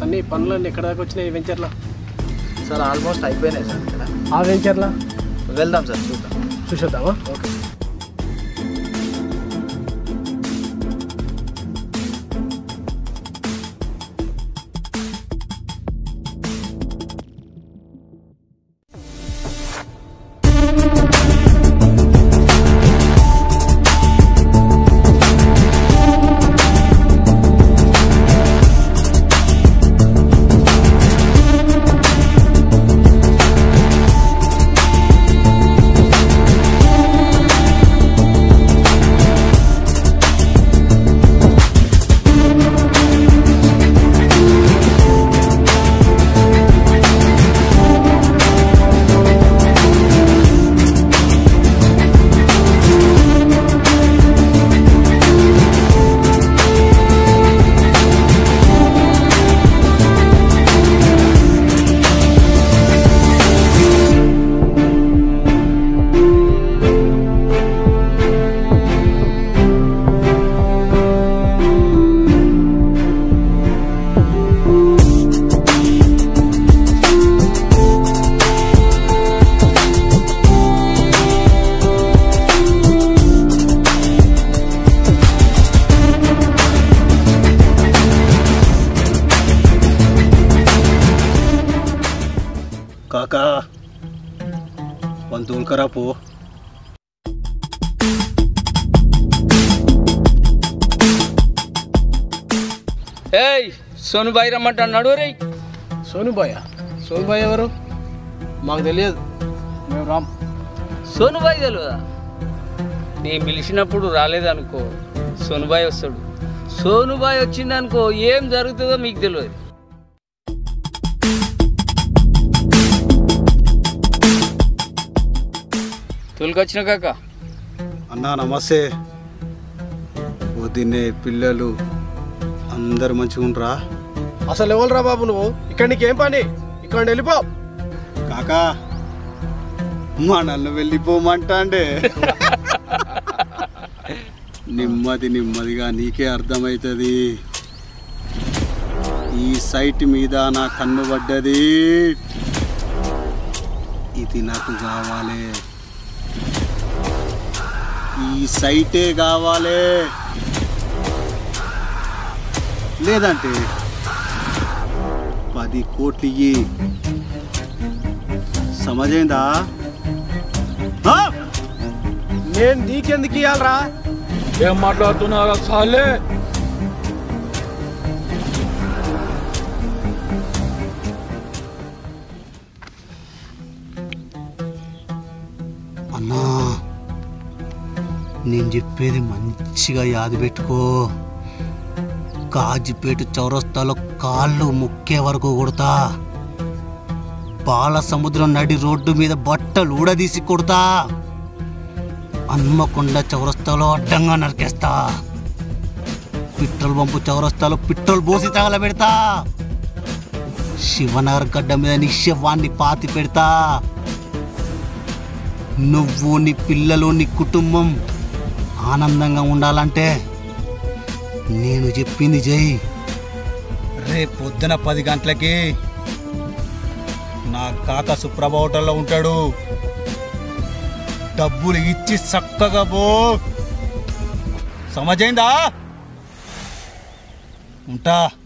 అన్ని పనులన్నీ ఎక్కడ దాకా వచ్చినాయి ఈ వెంచర్లో సార్ ఆల్మోస్ట్ అయిపోయినాయి సార్ ఇక్కడ ఆ వెంచర్లో వెళ్దాం సార్ చూద్దాం చూసేద్దామా ఓకే కాకా వన్ తోలుకరా పో ఏయ్ సోను బాయ్ రమ్మంటున్నాడు రే సోనుబాయ్ సోనుబాయ్ ఎవరు మాకు తెలియదు మేము రామ్ సోను బాయ్ తెలియదా నేను పిలిచినప్పుడు రాలేదనుకో సోను బాయ్ వస్తాడు సోను బాయ్ వచ్చిందనుకో ఏం జరుగుతుందో మీకు తెలియదు తొలికొచ్చిన కాక అన్నా నమస్తే వదినే పిల్లలు అందరు మంచిగా ఉండరా అసలు ఎవరు రా బాబు నువ్వు ఇక్కడ నీకేం పని ఇక్కడ నుండి వెళ్ళిపో కాకా మనల్ని వెళ్ళిపోమంటాండే నెమ్మది నెమ్మదిగా నీకే అర్థమవుతుంది ఈ సైట్ మీద నా కన్ను పడ్డది ఇది నాకు కావాలి ఈ సైటే కావాలి లేదంటే పది కోట్లు ఇయ్యి సమజైందా ఆ? నేను నీకెందుకు ఇవ్వాలరా ఏం మాట్లాడుతున్నారా సాలే అన్నా నేను చెప్పేది మంచిగా యాది పెట్టుకో కాజిపేట చౌరస్తాలో కాళ్ళు ముక్కే వరకు కొడతా పాల సముద్రం నడి రోడ్డు మీద బట్టలు ఊడదీసి కొడతా హన్మకొండ చౌరస్తాలో అడ్డంగా నరికేస్తా పెట్రోల్ పంపు చౌరస్తాలో పెట్రోల్ పోసి తగలబెడతా శివనగర్ గడ్డ మీద నిశ్చవాన్ని పాతి పెడతా నువ్వు నీ పిల్లలు నీ కుటుంబం ఆనందంగా ఉండాలంటే నేను చెప్పింది జై రేపు పొద్దున పది గంటలకి నా కాక సుప్రభ హోటల్లో ఉంటాడు డబ్బులు ఇచ్చి చక్కగా పో సమజైందా ఉంటా